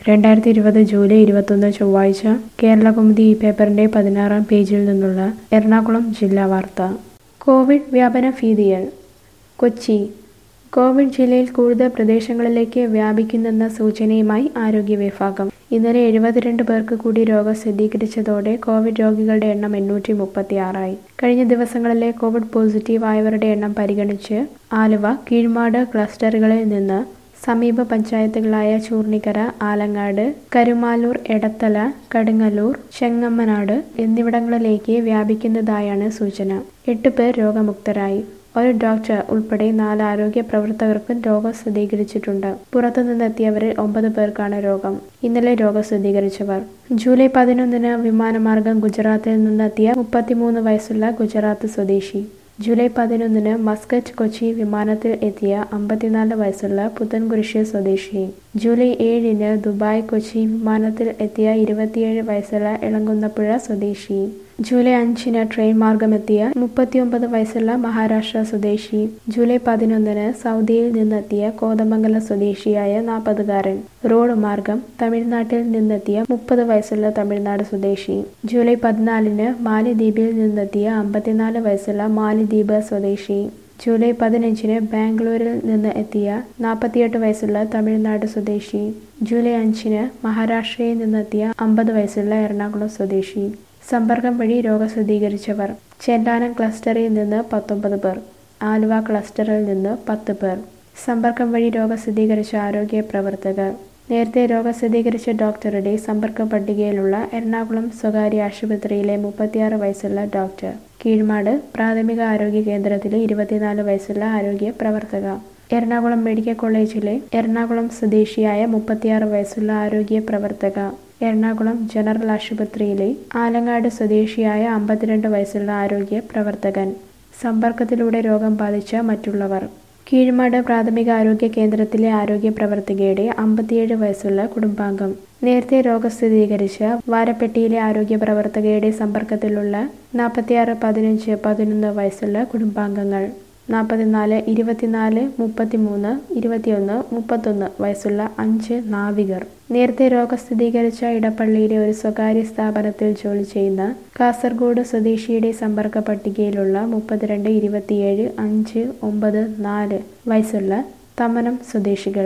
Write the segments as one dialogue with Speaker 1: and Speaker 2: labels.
Speaker 1: രണ്ടായിരത്തി ഇരുപത് ജൂലൈ ഇരുപത്തൊന്ന് ചൊവ്വാഴ്ച കേരളകൗമുദി ഈ പേപ്പറിന്റെ പതിനാറാം പേജിൽ നിന്നുള്ള എറണാകുളം ജില്ലാ വാർത്ത കോവിഡ് വ്യാപന ഭീതിയിൽ കൊച്ചി കോവിഡ് ജില്ലയിൽ കൂടുതൽ പ്രദേശങ്ങളിലേക്ക് വ്യാപിക്കുന്നെന്ന സൂചനയുമായി ആരോഗ്യ വിഭാഗം ഇന്നലെ എഴുപത്തിരണ്ട് പേർക്ക് കൂടി രോഗം സ്ഥിരീകരിച്ചതോടെ കോവിഡ് രോഗികളുടെ എണ്ണം എണ്ണൂറ്റി മുപ്പത്തിയാറായി കഴിഞ്ഞ ദിവസങ്ങളിലെ കോവിഡ് പോസിറ്റീവ് ആയവരുടെ എണ്ണം പരിഗണിച്ച് ആലുവ കീഴ്മാട് ക്ലസ്റ്ററുകളിൽ നിന്ന് സമീപ പഞ്ചായത്തുകളായ ചൂർണിക്കര ആലങ്ങാട് കരുമാലൂർ എടത്തല കടുങ്ങല്ലൂർ ചെങ്ങമ്മനാട് എന്നിവിടങ്ങളിലേക്ക് വ്യാപിക്കുന്നതായാണ് സൂചന എട്ട് പേർ രോഗമുക്തരായി ഒരു ഡോക്ടർ ഉൾപ്പെടെ നാല് ആരോഗ്യ പ്രവർത്തകർക്കും രോഗം സ്ഥിരീകരിച്ചിട്ടുണ്ട് പുറത്തുനിന്നെത്തിയവരിൽ ഒമ്പത് പേർക്കാണ് രോഗം ഇന്നലെ രോഗം സ്ഥിരീകരിച്ചവർ ജൂലൈ പതിനൊന്നിന് വിമാനമാർഗം ഗുജറാത്തിൽ നിന്നെത്തിയ മുപ്പത്തിമൂന്ന് വയസ്സുള്ള ഗുജറാത്ത് സ്വദേശി ജൂലൈ പതിനൊന്നിന് മസ്കറ്റ് കൊച്ചി വിമാനത്തിൽ എത്തിയ അമ്പത്തിനാല് വയസ്സുള്ള പുത്തൻകുരിശ് സ്വദേശി ജൂലൈ ഏഴിന് ദുബായ് കൊച്ചി വിമാനത്തിൽ എത്തിയ ഇരുപത്തിയേഴ് വയസ്സുള്ള ഇളങ്കുന്നപ്പുഴ സ്വദേശി ജൂലൈ അഞ്ചിന് ട്രെയിൻ മാർഗമെത്തിയ മുപ്പത്തിയൊമ്പത് വയസ്സുള്ള മഹാരാഷ്ട്ര സ്വദേശി ജൂലൈ പതിനൊന്നിന് സൗദിയിൽ നിന്നെത്തിയ കോതമംഗലം സ്വദേശിയായ നാൽപ്പതുകാരൻ റോഡ് മാർഗം തമിഴ്നാട്ടിൽ നിന്നെത്തിയ മുപ്പത് വയസ്സുള്ള തമിഴ്നാട് സ്വദേശി ജൂലൈ പതിനാലിന് മാലിദ്വീപിൽ നിന്നെത്തിയ അമ്പത്തിനാല് വയസ്സുള്ള മാലിദ്വീപ് സ്വദേശി ജൂലൈ പതിനഞ്ചിന് ബാംഗ്ലൂരിൽ നിന്ന് എത്തിയ നാൽപ്പത്തിയെട്ട് വയസ്സുള്ള തമിഴ്നാട് സ്വദേശി ജൂലൈ അഞ്ചിന് മഹാരാഷ്ട്രയിൽ നിന്നെത്തിയ അമ്പത് വയസ്സുള്ള എറണാകുളം സ്വദേശി സമ്പർക്കം വഴി രോഗം സ്ഥിരീകരിച്ചവർ ചെല്ലാനം ക്ലസ്റ്ററിൽ നിന്ന് പത്തൊമ്പത് പേർ ആലുവ ക്ലസ്റ്ററിൽ നിന്ന് പത്ത് പേർ സമ്പർക്കം വഴി രോഗം സ്ഥിരീകരിച്ച ആരോഗ്യ പ്രവർത്തകർ നേരത്തെ രോഗം സ്ഥിരീകരിച്ച ഡോക്ടറുടെ സമ്പർക്ക പട്ടികയിലുള്ള എറണാകുളം സ്വകാര്യ ആശുപത്രിയിലെ മുപ്പത്തിയാറ് വയസ്സുള്ള ഡോക്ടർ കീഴ്മാട് പ്രാഥമിക ആരോഗ്യ കേന്ദ്രത്തിലെ ഇരുപത്തിനാല് വയസ്സുള്ള ആരോഗ്യ പ്രവർത്തക എറണാകുളം മെഡിക്കൽ കോളേജിലെ എറണാകുളം സ്വദേശിയായ മുപ്പത്തിയാറ് വയസ്സുള്ള ആരോഗ്യ പ്രവർത്തക എറണാകുളം ജനറൽ ആശുപത്രിയിലെ ആലങ്ങാട് സ്വദേശിയായ അമ്പത്തിരണ്ട് വയസ്സുള്ള ആരോഗ്യ പ്രവർത്തകൻ സമ്പർക്കത്തിലൂടെ രോഗം ബാധിച്ച മറ്റുള്ളവർ കീഴ്മാട് പ്രാഥമിക ആരോഗ്യ കേന്ദ്രത്തിലെ ആരോഗ്യ പ്രവർത്തകയുടെ അമ്പത്തിയേഴ് വയസ്സുള്ള കുടുംബാംഗം നേരത്തെ രോഗം സ്ഥിരീകരിച്ച വാരപ്പെട്ടിയിലെ ആരോഗ്യ പ്രവർത്തകയുടെ സമ്പർക്കത്തിലുള്ള നാൽപ്പത്തിയാറ് പതിനഞ്ച് പതിനൊന്ന് വയസ്സുള്ള കുടുംബാംഗങ്ങൾ നാൽപ്പത്തിനാല് ഇരുപത്തിനാല് മുപ്പത്തിമൂന്ന് ഇരുപത്തിയൊന്ന് മുപ്പത്തൊന്ന് വയസ്സുള്ള അഞ്ച് നാവികർ നേരത്തെ രോഗം സ്ഥിരീകരിച്ച ഇടപ്പള്ളിയിലെ ഒരു സ്വകാര്യ സ്ഥാപനത്തിൽ ജോലി ചെയ്യുന്ന കാസർഗോഡ് സ്വദേശിയുടെ സമ്പർക്ക പട്ടികയിലുള്ള മുപ്പത്തിരണ്ട് ഇരുപത്തിയേഴ് അഞ്ച് ഒമ്പത് നാല് വയസ്സുള്ള തമനം സ്വദേശികൾ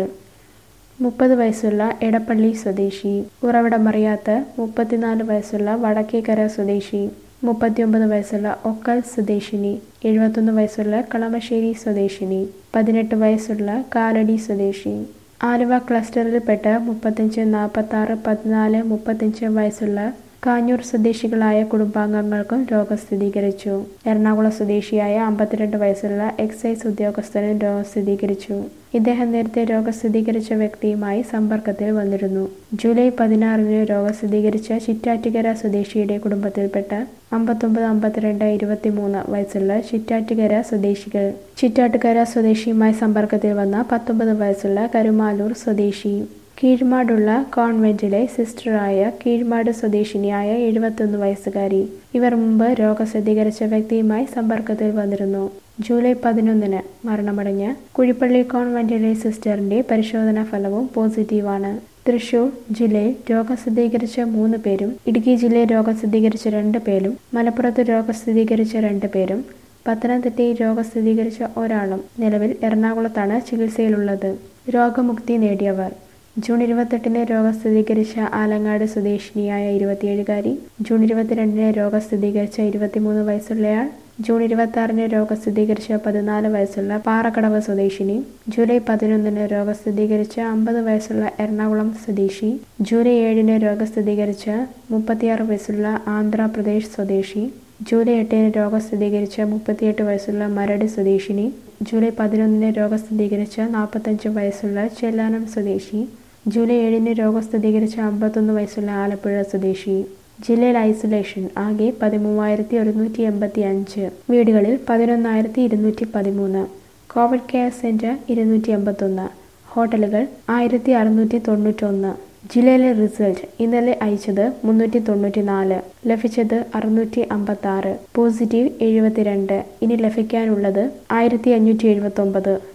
Speaker 1: മുപ്പത് വയസ്സുള്ള എടപ്പള്ളി സ്വദേശി ഉറവിടമറിയാത്ത മുപ്പത്തിനാല് വയസ്സുള്ള വടക്കേക്കര സ്വദേശി മുപ്പത്തിയൊമ്പത് വയസ്സുള്ള ഒക്കൽ സ്വദേശിനി എഴുപത്തൊന്ന് വയസ്സുള്ള കളമശ്ശേരി സ്വദേശിനി പതിനെട്ട് വയസ്സുള്ള കാലടി സ്വദേശി ആലുവ ക്ലസ്റ്ററിൽപ്പെട്ട മുപ്പത്തഞ്ച് നാൽപ്പത്തി ആറ് പതിനാല് മുപ്പത്തഞ്ച് വയസ്സുള്ള കാഞ്ഞൂർ സ്വദേശികളായ കുടുംബാംഗങ്ങൾക്കും രോഗം സ്ഥിരീകരിച്ചു എറണാകുളം സ്വദേശിയായ അമ്പത്തിരണ്ട് വയസ്സുള്ള എക്സൈസ് ഉദ്യോഗസ്ഥനും രോഗം സ്ഥിരീകരിച്ചു ഇദ്ദേഹം നേരത്തെ രോഗം സ്ഥിരീകരിച്ച വ്യക്തിയുമായി സമ്പർക്കത്തിൽ വന്നിരുന്നു ജൂലൈ പതിനാറിന് രോഗം സ്ഥിരീകരിച്ച ചിറ്റാറ്റുകര സ്വദേശിയുടെ കുടുംബത്തിൽപ്പെട്ട അമ്പത്തൊമ്പത് അമ്പത്തിരണ്ട് ഇരുപത്തിമൂന്ന് വയസ്സുള്ള ചിറ്റാറ്റുകര സ്വദേശികൾ ചിറ്റാറ്റുകര സ്വദേശിയുമായി സമ്പർക്കത്തിൽ വന്ന പത്തൊമ്പത് വയസ്സുള്ള കരുമാലൂർ സ്വദേശി കീഴ്മാടുള്ള കോൺവെന്റിലെ സിസ്റ്ററായ കീഴ്മാട് സ്വദേശിനിയായ എഴുപത്തൊന്ന് വയസ്സുകാരി ഇവർ മുമ്പ് രോഗം സ്ഥിരീകരിച്ച വ്യക്തിയുമായി സമ്പർക്കത്തിൽ വന്നിരുന്നു ജൂലൈ പതിനൊന്നിന് മരണമടഞ്ഞ കുഴിപ്പള്ളി കോൺവെന്റിലെ സിസ്റ്ററിന്റെ പരിശോധനാ ഫലവും പോസിറ്റീവാണ് തൃശൂർ ജില്ലയിൽ രോഗം സ്ഥിരീകരിച്ച മൂന്ന് പേരും ഇടുക്കി ജില്ലയിൽ രോഗം സ്ഥിരീകരിച്ച രണ്ട് പേരും മലപ്പുറത്ത് രോഗം സ്ഥിരീകരിച്ച രണ്ട് പേരും പത്തനംതിട്ടയിൽ രോഗം സ്ഥിരീകരിച്ച ഒരാളും നിലവിൽ എറണാകുളത്താണ് ചികിത്സയിലുള്ളത് രോഗമുക്തി നേടിയവർ ജൂൺ ഇരുപത്തെട്ടിന് രോഗം സ്ഥിരീകരിച്ച ആലങ്ങാട് സ്വദേശിനിയായ ഇരുപത്തിയേഴുകാരി ജൂൺ ഇരുപത്തിരണ്ടിന് രോഗം സ്ഥിരീകരിച്ച ഇരുപത്തിമൂന്ന് വയസ്സുള്ളയാൾ ജൂൺ ഇരുപത്തി ആറിന് രോഗം സ്ഥിരീകരിച്ച പതിനാല് വയസ്സുള്ള പാറക്കടവ് സ്വദേശിനി ജൂലൈ പതിനൊന്നിന് രോഗം സ്ഥിരീകരിച്ച അമ്പത് വയസ്സുള്ള എറണാകുളം സ്വദേശി ജൂലൈ ഏഴിന് രോഗം സ്ഥിരീകരിച്ച മുപ്പത്തിയാറ് വയസ്സുള്ള ആന്ധ്രാപ്രദേശ് സ്വദേശി ജൂലൈ എട്ടിന് രോഗം സ്ഥിരീകരിച്ച മുപ്പത്തിയെട്ട് വയസ്സുള്ള മരട് സ്വദേശിനി ജൂലൈ പതിനൊന്നിന് രോഗം സ്ഥിരീകരിച്ച നാൽപ്പത്തഞ്ച് വയസ്സുള്ള ചെല്ലാനം സ്വദേശി ജൂലൈ ഏഴിന് രോഗം സ്ഥിരീകരിച്ച അമ്പത്തൊന്ന് വയസ്സുള്ള ആലപ്പുഴ സ്വദേശി ജില്ലയിൽ ഐസൊലേഷൻ ആകെ പതിമൂവായിരത്തി ഒരുന്നൂറ്റി എൺപത്തി അഞ്ച് വീടുകളിൽ പതിനൊന്നായിരത്തി ഇരുന്നൂറ്റി പതിമൂന്ന് കോവിഡ് കെയർ സെന്റർ ഇരുന്നൂറ്റി എൺപത്തൊന്ന് ഹോട്ടലുകൾ ആയിരത്തി അറുന്നൂറ്റി തൊണ്ണൂറ്റൊന്ന് ജില്ലയിലെ റിസൾട്ട് ഇന്നലെ അയച്ചത് മുന്നൂറ്റി തൊണ്ണൂറ്റി നാല് ലഭിച്ചത് അറുന്നൂറ്റി അമ്പത്തി ആറ് പോസിറ്റീവ് എഴുപത്തിരണ്ട് ഇനി ലഭിക്കാനുള്ളത് ആയിരത്തി അഞ്ഞൂറ്റി എഴുപത്തി ഒമ്പത്